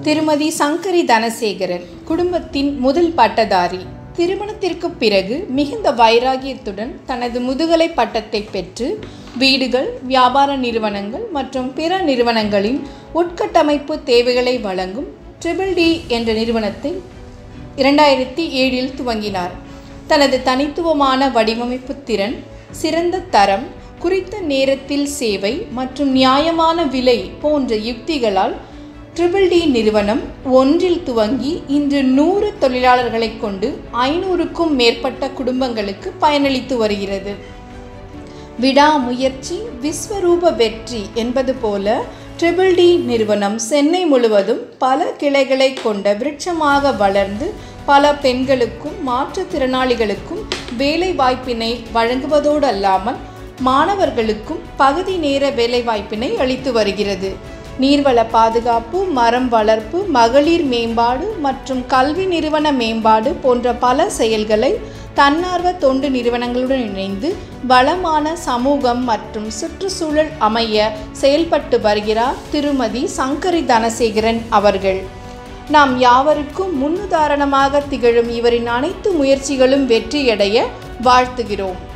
திருமதி சங்கரி தனசேகரன் குடும்பத்தின் முதல் பட்டதாரி திருமணத்திற்கு பிறகு மிகுந்த வைராகியத்துடன் தனது முதுகலை பட்டத்தை பெற்று வீடுகள் வியாபார நிறுவனங்கள் மற்றும் பிற நிறுவனங்களின் உட்கட்டமைப்பு தேவைகளை வழங்கும் ட்ரிபிள் டி என்ற நிறுவனத்தை இரண்டாயிரத்தி ஏழில் துவங்கினார் தனது தனித்துவமான வடிவமைப்பு திறன் சிறந்த தரம் குறித்த நேரத்தில் சேவை மற்றும் நியாயமான விலை போன்ற யுக்திகளால் ட்ரிபிள் டி நிறுவனம் ஒன்றில் துவங்கி இன்று நூறு தொழிலாளர்களை கொண்டு ஐநூறுக்கும் மேற்பட்ட குடும்பங்களுக்கு பயனளித்து வருகிறது விடாமுயற்சி விஸ்வரூப வெற்றி என்பது போல ட்ரிபிள் டி நிறுவனம் சென்னை முழுவதும் பல கிளைகளை கொண்ட விருட்சமாக வளர்ந்து பல பெண்களுக்கும் மாற்றுத்திறனாளிகளுக்கும் வேலை வாய்ப்பினை வழங்குவதோடு அல்லாமல் மாணவர்களுக்கும் பகுதி நேர வேலைவாய்ப்பினை அளித்து வருகிறது நீர்வள பாதுகாப்பு மரம் வளர்ப்பு மகளிர் மேம்பாடு மற்றும் கல்வி நிறுவன மேம்பாடு போன்ற பல செயல்களை தன்னார்வ தொண்டு நிறுவனங்களுடன் இணைந்து வளமான சமூகம் மற்றும் சுற்றுச்சூழல் அமைய செயல்பட்டு வருகிறார் திருமதி சங்கரி தனசேகரன் அவர்கள் நாம் யாவருக்கும் முன்னுதாரணமாக திகழும் இவரின் அனைத்து முயற்சிகளும் வெற்றியடைய வாழ்த்துகிறோம்